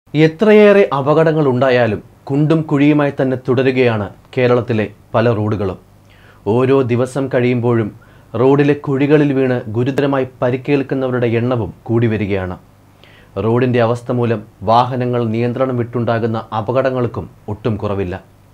എത്രയേറെ അപകടങ്ങൾ ഉണ്ടായാലും കുണ്ടും കുഴിയുമായി തന്നെ തുടരുകയാണ് കേരളത്തിലെ പല റോഡുകളും ഓരോ ദിവസം കഴിയുമ്പോഴും റോഡിലെ കുഴികളിൽ വീണ് ഗുരുതരമായി പരിക്കേൽക്കുന്നവരുടെ എണ്ണവും കൂടി വരികയാണ് റോഡിൻ്റെ അവസ്ഥ മൂലം വാഹനങ്ങൾ നിയന്ത്രണം വിട്ടുണ്ടാകുന്ന അപകടങ്ങൾക്കും ഒട്ടും കുറവില്ല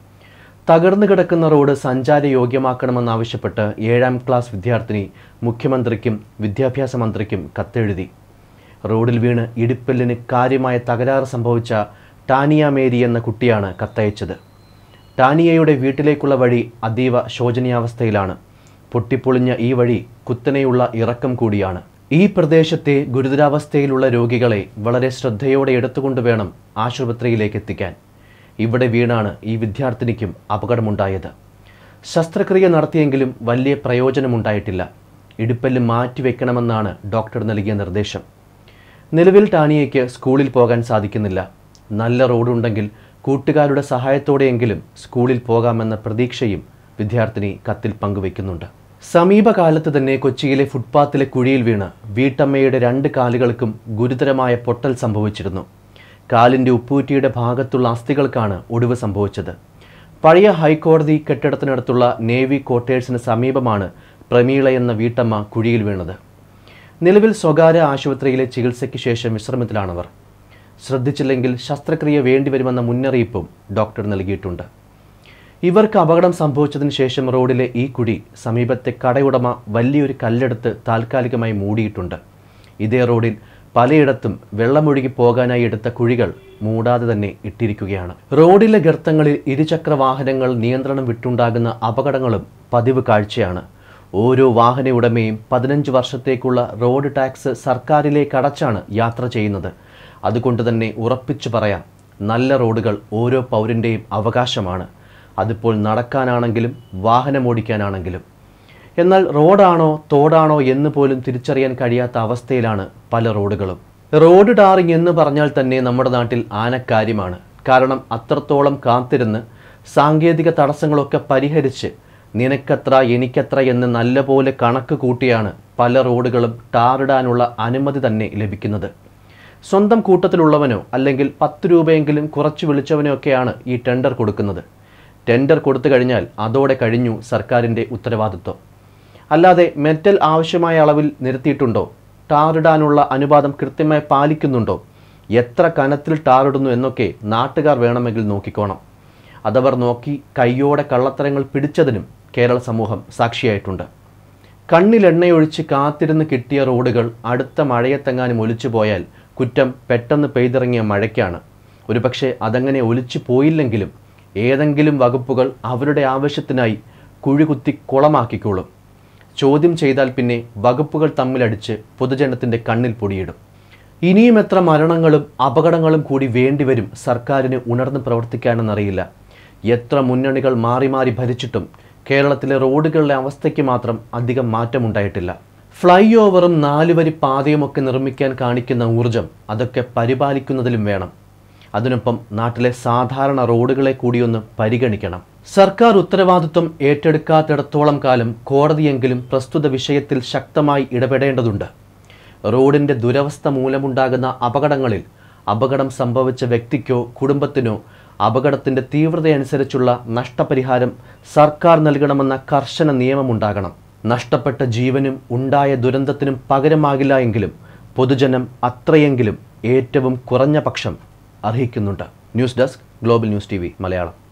തകർന്നു കിടക്കുന്ന റോഡ് സഞ്ചാരയോഗ്യമാക്കണമെന്നാവശ്യപ്പെട്ട് ഏഴാം ക്ലാസ് വിദ്യാർത്ഥിനി മുഖ്യമന്ത്രിക്കും വിദ്യാഭ്യാസ മന്ത്രിക്കും കത്തെഴുതി റോഡിൽ വീണ് ഇടിപ്പല്ലിന് കാര്യമായ തകരാറ് സംഭവിച്ച ടാനിയ മേരി എന്ന കുട്ടിയാണ് കത്തയച്ചത് ടാനിയയുടെ വീട്ടിലേക്കുള്ള വഴി അതീവ ശോചനീയാവസ്ഥയിലാണ് പൊട്ടിപ്പൊളിഞ്ഞ ഈ വഴി കുത്തനെയുള്ള ഇറക്കം കൂടിയാണ് ഈ പ്രദേശത്തെ ഗുരുതരാവസ്ഥയിലുള്ള രോഗികളെ വളരെ ശ്രദ്ധയോടെ എടുത്തുകൊണ്ട് വേണം ആശുപത്രിയിലേക്ക് എത്തിക്കാൻ ഇവിടെ വീണാണ് ഈ വിദ്യാർത്ഥിനിക്കും അപകടമുണ്ടായത് ശസ്ത്രക്രിയ നടത്തിയെങ്കിലും വലിയ പ്രയോജനമുണ്ടായിട്ടില്ല ഇടുപ്പല്ല് മാറ്റിവെക്കണമെന്നാണ് ഡോക്ടർ നൽകിയ നിർദ്ദേശം നിലവിൽ ടാനിയയ്ക്ക് സ്കൂളിൽ പോകാൻ സാധിക്കുന്നില്ല നല്ല റോഡുണ്ടെങ്കിൽ കൂട്ടുകാരുടെ സഹായത്തോടെയെങ്കിലും സ്കൂളിൽ പോകാമെന്ന പ്രതീക്ഷയും വിദ്യാർത്ഥിനി കത്തിൽ പങ്കുവയ്ക്കുന്നുണ്ട് സമീപകാലത്ത് തന്നെ കൊച്ചിയിലെ ഫുട്പാത്തിലെ കുഴിയിൽ വീണ് വീട്ടമ്മയുടെ രണ്ട് കാലുകൾക്കും ഗുരുതരമായ പൊട്ടൽ സംഭവിച്ചിരുന്നു കാലിൻ്റെ ഉപ്പൂറ്റിയുടെ ഭാഗത്തുള്ള അസ്ഥികൾക്കാണ് ഒടിവ് സംഭവിച്ചത് പഴയ ഹൈക്കോടതി കെട്ടിടത്തിനടുത്തുള്ള നേവി ക്വാർട്ടേഴ്സിന് സമീപമാണ് പ്രമീള എന്ന വീട്ടമ്മ കുഴിയിൽ വീണത് നിലവിൽ സ്വകാര്യ ആശുപത്രിയിലെ ചികിത്സയ്ക്ക് ശേഷം വിശ്രമത്തിലാണവർ ശ്രദ്ധിച്ചില്ലെങ്കിൽ ശസ്ത്രക്രിയ വേണ്ടിവരുമെന്ന മുന്നറിയിപ്പും ഡോക്ടർ നൽകിയിട്ടുണ്ട് ഇവർക്ക് അപകടം സംഭവിച്ചതിന് ശേഷം റോഡിലെ ഈ കുഴി സമീപത്തെ കടയുടമ വലിയൊരു കല്ലെടുത്ത് താൽക്കാലികമായി മൂടിയിട്ടുണ്ട് ഇതേ റോഡിൽ പലയിടത്തും വെള്ളമൊഴുകി പോകാനായി എടുത്ത കുഴികൾ മൂടാതെ തന്നെ ഇട്ടിരിക്കുകയാണ് റോഡിലെ ഗർത്തങ്ങളിൽ ഇരുചക്ര വാഹനങ്ങൾ നിയന്ത്രണം വിട്ടുണ്ടാകുന്ന അപകടങ്ങളും പതിവ് കാഴ്ചയാണ് ഓരോ വാഹന ഉടമയും പതിനഞ്ച് വർഷത്തേക്കുള്ള റോഡ് ടാക്സ് സർക്കാരിലേക്ക് അടച്ചാണ് യാത്ര ചെയ്യുന്നത് അതുകൊണ്ട് തന്നെ ഉറപ്പിച്ചു പറയാം നല്ല റോഡുകൾ ഓരോ പൗരൻ്റെയും അവകാശമാണ് അതിപ്പോൾ നടക്കാനാണെങ്കിലും വാഹനമോടിക്കാനാണെങ്കിലും എന്നാൽ റോഡാണോ തോടാണോ എന്ന് പോലും തിരിച്ചറിയാൻ കഴിയാത്ത അവസ്ഥയിലാണ് പല റോഡുകളും റോഡ് ടാറിംഗ് എന്ന് പറഞ്ഞാൽ തന്നെ നമ്മുടെ നാട്ടിൽ ആനക്കാര്യമാണ് കാരണം അത്രത്തോളം കാത്തിരുന്ന് സാങ്കേതിക തടസ്സങ്ങളൊക്കെ പരിഹരിച്ച് നിനക്കത്ര എനിക്കത്ര എന്ന് നല്ലപോലെ കണക്ക് കൂട്ടിയാണ് പല റോഡുകളും ടാറിടാനുള്ള അനുമതി തന്നെ ലഭിക്കുന്നത് സ്വന്തം കൂട്ടത്തിലുള്ളവനോ അല്ലെങ്കിൽ പത്ത് രൂപയെങ്കിലും കുറച്ച് വിളിച്ചവനോ ഒക്കെയാണ് ഈ ടെൻഡർ കൊടുക്കുന്നത് ടെൻഡർ കൊടുത്തു കഴിഞ്ഞാൽ അതോടെ കഴിഞ്ഞു സർക്കാരിൻ്റെ ഉത്തരവാദിത്വം അല്ലാതെ മെറ്റൽ ആവശ്യമായ അളവിൽ നിരത്തിയിട്ടുണ്ടോ ടാറിടാനുള്ള അനുപാതം കൃത്യമായി പാലിക്കുന്നുണ്ടോ എത്ര കനത്തിൽ ടാറിടുന്നു എന്നൊക്കെ നാട്ടുകാർ വേണമെങ്കിൽ നോക്കിക്കോണം അതവർ നോക്കി കയ്യോടെ കള്ളത്തരങ്ങൾ പിടിച്ചതിനും കേരള സമൂഹം സാക്ഷിയായിട്ടുണ്ട് കണ്ണിലെണ്ണയൊഴിച്ച് കാത്തിരുന്ന് കിട്ടിയ റോഡുകൾ അടുത്ത മഴയത്തെങ്ങാനും ഒലിച്ചു പോയാൽ കുറ്റം പെട്ടെന്ന് പെയ്തിറങ്ങിയ മഴയ്ക്കാണ് ഒരുപക്ഷെ അതങ്ങനെ ഒലിച്ചു പോയില്ലെങ്കിലും ഏതെങ്കിലും വകുപ്പുകൾ അവരുടെ ആവശ്യത്തിനായി കുഴികുത്തി കുളമാക്കിക്കോളും ചോദ്യം ചെയ്താൽ പിന്നെ വകുപ്പുകൾ തമ്മിലടിച്ച് പൊതുജനത്തിൻ്റെ കണ്ണിൽ പൊടിയിടും ഇനിയും എത്ര മരണങ്ങളും അപകടങ്ങളും കൂടി വേണ്ടിവരും സർക്കാരിന് ഉണർന്ന് പ്രവർത്തിക്കാനെന്നറിയില്ല എത്ര മുന്നണികൾ മാറി മാറി ഭരിച്ചിട്ടും കേരളത്തിലെ റോഡുകളുടെ അവസ്ഥയ്ക്ക് മാത്രം അധികം മാറ്റമുണ്ടായിട്ടില്ല ഫ്ലൈ ഓവറും നാലുവരി പാതയുമൊക്കെ നിർമ്മിക്കാൻ കാണിക്കുന്ന ഊർജം അതൊക്കെ പരിപാലിക്കുന്നതിലും വേണം അതിനൊപ്പം നാട്ടിലെ സാധാരണ റോഡുകളെ കൂടിയൊന്ന് പരിഗണിക്കണം സർക്കാർ ഉത്തരവാദിത്വം ഏറ്റെടുക്കാത്തിടത്തോളം കാലം കോടതിയെങ്കിലും പ്രസ്തുത വിഷയത്തിൽ ശക്തമായി ഇടപെടേണ്ടതുണ്ട് റോഡിൻ്റെ ദുരവസ്ഥ മൂലമുണ്ടാകുന്ന അപകടങ്ങളിൽ അപകടം സംഭവിച്ച വ്യക്തിക്കോ കുടുംബത്തിനോ അപകടത്തിൻ്റെ തീവ്രതയനുസരിച്ചുള്ള നഷ്ടപരിഹാരം സർക്കാർ നൽകണമെന്ന കർശന നിയമമുണ്ടാകണം നഷ്ടപ്പെട്ട ജീവനും ഉണ്ടായ ദുരന്തത്തിനും പകരമാകില്ല എങ്കിലും പൊതുജനം അത്രയെങ്കിലും ഏറ്റവും കുറഞ്ഞ പക്ഷം അർഹിക്കുന്നുണ്ട് news desk global news T Malayalam